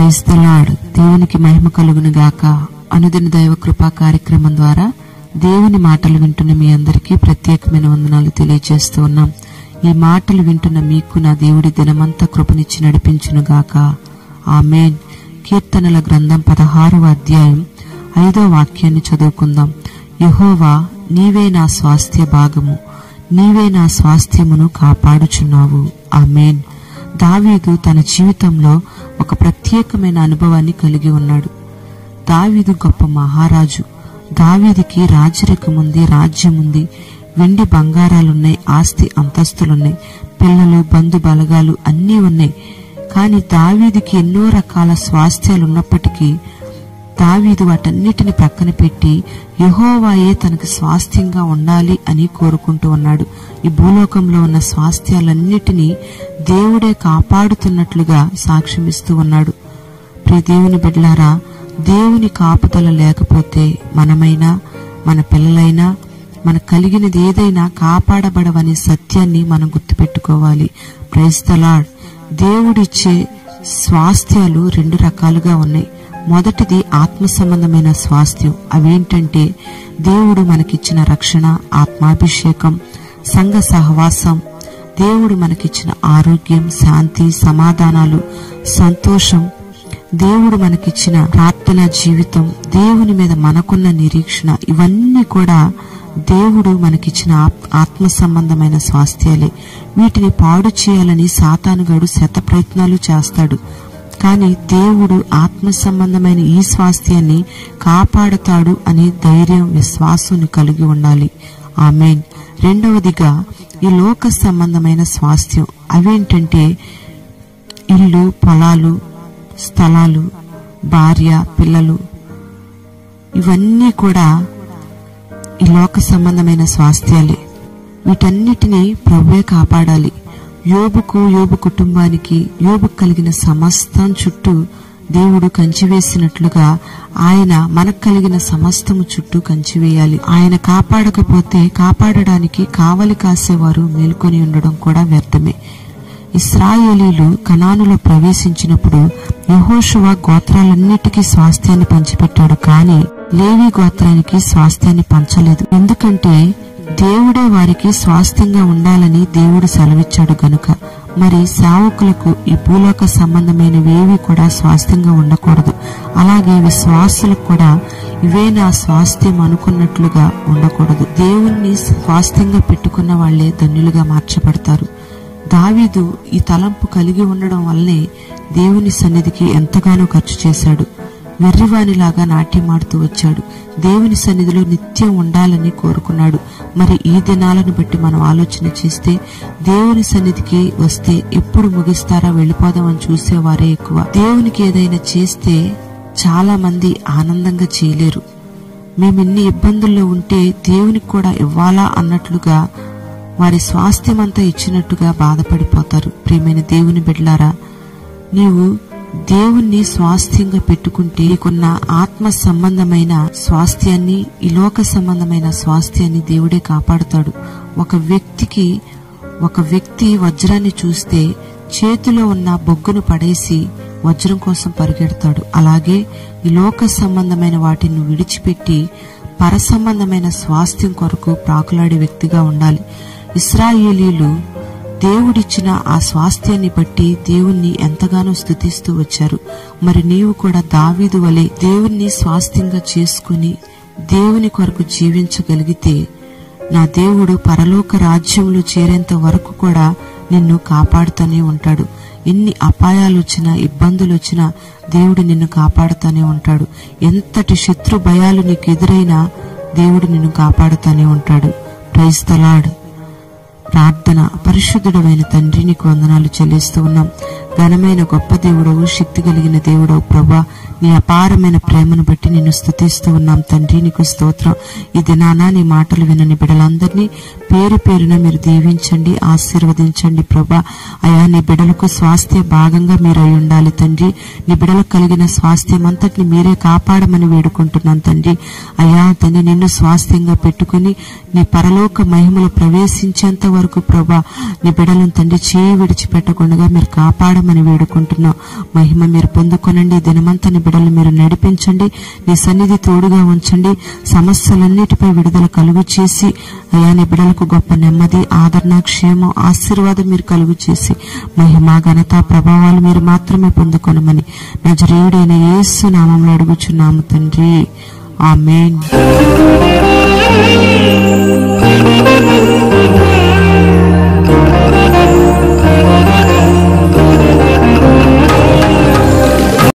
praise the lord దేవునికి మహిమ కలుగును గాక అనుదిన దైవ కృపా కార్యక్రమం ద్వారా దేవుని మాటలు వింటున్న మీ అందరికీ ప్రత్యేకమైన వందనాలు తెలియజేస్తూ ఉన్నాం ఈ మాటలు వింటున్న మీకు నా దేవుడి దినమంతా కృపనిచ్చి నడిపించును గాక ఆమెన్ కీర్తనల గ్రంథం పదహారవ అధ్యాయం ఐదో వాక్యాన్ని చదువుకుందాం యహోవా నీవే నా స్వాస్థ్య భాగము నీవే నా స్వాస్థ్యమును కాపాడుచున్నావు ఆమెన్ దావీదు తన జీవితంలో ఒక ప్రత్యేకమైన అనుభవాన్ని కలిగి ఉన్నాడు దావీదు గొప్ప మహారాజు దావీదికి రాజరికం ఉంది రాజ్యం ఉంది వెండి బంగారాలున్నాయి ఆస్తి అంతస్తులున్నాయి పిల్లలు బంధు బలగాలు అన్నీ ఉన్నాయి కానీ దావీదికి ఎన్నో రకాల స్వాస్థ్యాలు ఉన్నప్పటికీ దావీదు వాటన్నిటిని ప్రక్కన పెట్టి యహోవాయే తనకు స్వాస్థ్యంగా ఉండాలి అని కోరుకుంటూ ఉన్నాడు ఈ భూలోకంలో ఉన్న స్వాస్థ్యాలన్నిటినీ దేవుడే కాపాడుతున్నట్లుగా సాక్ష్యమిస్తూ ఉన్నాడు ప్రియ దేవుని బిడ్డలారా దేవుని కాపుదల లేకపోతే మనమైనా మన పిల్లలైనా మన కలిగినది ఏదైనా కాపాడబడవనే సత్యాన్ని మనం గుర్తుపెట్టుకోవాలి ప్రైజ్ ద లార్డ్ దేవుడిచ్చే స్వాస్థ్యాలు రెండు రకాలుగా ఉన్నాయి మొదటిది ఆత్మ సంబంధమైన స్వాస్థ్యం అవేంటంటే దేవుడు మనకిచ్చిన రక్షణ ఆత్మాభిషేకం సంఘ సహవాసం దేవుడు మనకిచ్చిన ఆరోగ్యం శాంతి సమాధానాలు సంతోషం దేవుడు మనకిచ్చిన ప్రార్థన జీవితం దేవుని మీద మనకున్న నిరీక్షణ ఇవన్నీ కూడా దేవుడు మనకిచ్చిన ఆప్- ఆత్మ సంబంధమైన స్వాస్థ్యాలే వీటిని పాడు చేయాలని సాతానుగాడు శత ప్రయత్నాలు చేస్తాడు కానీ దేవుడు ఆత్మ సంబంధమైన ఈ స్వాస్థ్యాన్ని కాపాడతాడు అనే ధైర్యం విశ్వాసం కలిగి ఉండాలి ఆమెన్ రెండవదిగా ఈ లోక సంబంధమైన స్వాస్థ్యం అవేంటంటే ఇల్లు పొలాలు స్థలాలు భార్య పిల్లలు ఇవన్నీ కూడా ఈ లోక సంబంధమైన స్వాస్థ్యాలే వీటన్నిటినీ ప్రభువే కాపాడాలి యోబుకు యోబు కుటుంబానికి యోబు కలిగిన సమస్తం చుట్టూ దేవుడు కంచివేసినట్లుగా ఆయన మనకు కలిగిన సమస్తము చుట్టూ కంచివేయాలి ఆయన కాపాడకపోతే కాపాడడానికి కావలి కాసేవారు మేల్కొని ఉండడం కూడా వ్యర్థమే ఇస్రాయేలీలు కనానులో ప్రవేశించినప్పుడు యహోషువ గోత్రాలన్నిటికీ స్వాస్థ్యాన్ని పంచిపెట్టాడు కానీ లేవి గోత్రానికి స్వాస్థ్యాన్ని పంచలేదు ఎందుకంటే దేవుడే వారికి స్వాస్థ్యంగా ఉండాలని దేవుడు సెలవిచ్చాడు గనుక మరి సేవకులకు ఈ భూలోక సంబంధమైనవేవి కూడా స్వాస్థ్యంగా ఉండకూడదు అలాగే విశ్వాసులకు కూడా ఇవే నా స్వాస్థ్యం అనుకున్నట్లుగా ఉండకూడదు దేవుణ్ణి స్వాస్థ్యంగా పెట్టుకున్న వాళ్లే ధన్యులుగా మార్చబడతారు దావీదు ఈ తలంపు కలిగి ఉండడం వల్లనే దేవుని సన్నిధికి ఎంతగానో ఖర్చు చేశాడు వెర్రివానిలాగా నాట్యమాడుతూ వచ్చాడు దేవుని సన్నిధిలో నిత్యం ఉండాలని కోరుకున్నాడు మరి ఈ దినాలను బట్టి మనం ఆలోచన చేస్తే దేవుని సన్నిధికి వస్తే ఎప్పుడు ముగిస్తారా వెళ్ళిపోదామని చూసేవారే ఎక్కువ దేవునికి ఏదైనా చేస్తే చాలా మంది ఆనందంగా చేయలేరు మేము ఇన్ని ఇబ్బందుల్లో ఉంటే దేవునికి కూడా ఇవ్వాలా అన్నట్లుగా వారి స్వాస్థ్యమంతా ఇచ్చినట్టుగా బాధపడిపోతారు ప్రియమైన దేవుని బిడ్లారా నీవు దేవుణ్ణి స్వాస్థ్యంగా పెట్టుకుంటే నీకున్న ఆత్మ సంబంధమైన స్వాస్థ్యాన్ని ఈ లోక సంబంధమైన స్వాస్థ్యాన్ని దేవుడే కాపాడుతాడు ఒక వ్యక్తికి ఒక వ్యక్తి వజ్రాన్ని చూస్తే చేతిలో ఉన్న బొగ్గును పడేసి వజ్రం కోసం పరిగెడతాడు అలాగే ఈ లోక సంబంధమైన వాటిని విడిచిపెట్టి పరసంబంధమైన స్వాస్థ్యం కొరకు ప్రాకులాడే వ్యక్తిగా ఉండాలి ఇస్రాయేలీలు దేవుడిచ్చిన ఆ స్వాస్థ్యాన్ని బట్టి దేవుణ్ణి ఎంతగానో స్థుతిస్తూ వచ్చారు మరి నీవు కూడా దావీదు వలె దేవుణ్ణి స్వాస్థ్యంగా చేసుకుని దేవుని కొరకు జీవించగలిగితే నా దేవుడు పరలోక రాజ్యంలో చేరేంత వరకు కూడా నిన్ను కాపాడుతూనే ఉంటాడు ఎన్ని అపాయాలు వచ్చినా ఇబ్బందులు వచ్చినా దేవుడు నిన్ను కాపాడుతూనే ఉంటాడు ఎంతటి శత్రు భయాలు నీకు ఎదురైనా దేవుడు నిన్ను కాపాడుతూనే ఉంటాడు ప్రైజ్ తలాడు ప్రార్థన పరిశుద్ధుడమైన తండ్రి నీకు వందనాలు చెల్లిస్తూ ఉన్నాం ఘనమైన గొప్ప దేవుడవు శక్తి కలిగిన దేవుడవు ప్రభా నీ అపారమైన ప్రేమను బట్టి నిన్ను స్థుతిస్తూ ఉన్నాం తండ్రి నీకు స్తోత్రం ఈ దినాన నీ మాటలు వినని బిడ్డలందరినీ పేరు పేరున మీరు దీవించండి ఆశీర్వదించండి ప్రభా అయా నీ బిడ్డలకు స్వాస్థ్య భాగంగా మీరు అయి ఉండాలి తండ్రి నీ బిడ్డలకు కలిగిన స్వాస్థ్యం అంతటిని మీరే కాపాడమని వేడుకుంటున్నాను తండ్రి అయా తండ్రి నిన్ను స్వాస్థ్యంగా పెట్టుకుని నీ పరలోక మహిమలు ప్రవేశించేంత వరకు ప్రభా నీ బిడ్డలను తండ్రి చేయి విడిచిపెట్టకుండా మీరు కాపాడమని వేడుకుంటున్నాం మహిమ మీరు పొందుకొనండి ఈ దినమంతా నీ బిడ్డలు మీరు నడిపించండి నీ సన్నిధి తోడుగా ఉంచండి సమస్యలన్నిటిపై విడుదల కలుగు చేసి అయా నీ బిడ్డలకు గొప్ప నెమ్మది ఆదరణ క్షేమం ఆశీర్వాదం మీరు కలుగు చేసి మహిమ ఘనత ప్రభావాలు మీరు మాత్రమే పొందుకొనమని నజరేయుడైన యేసు నామంలో అడుగుచున్నాము తండ్రి ఆమెన్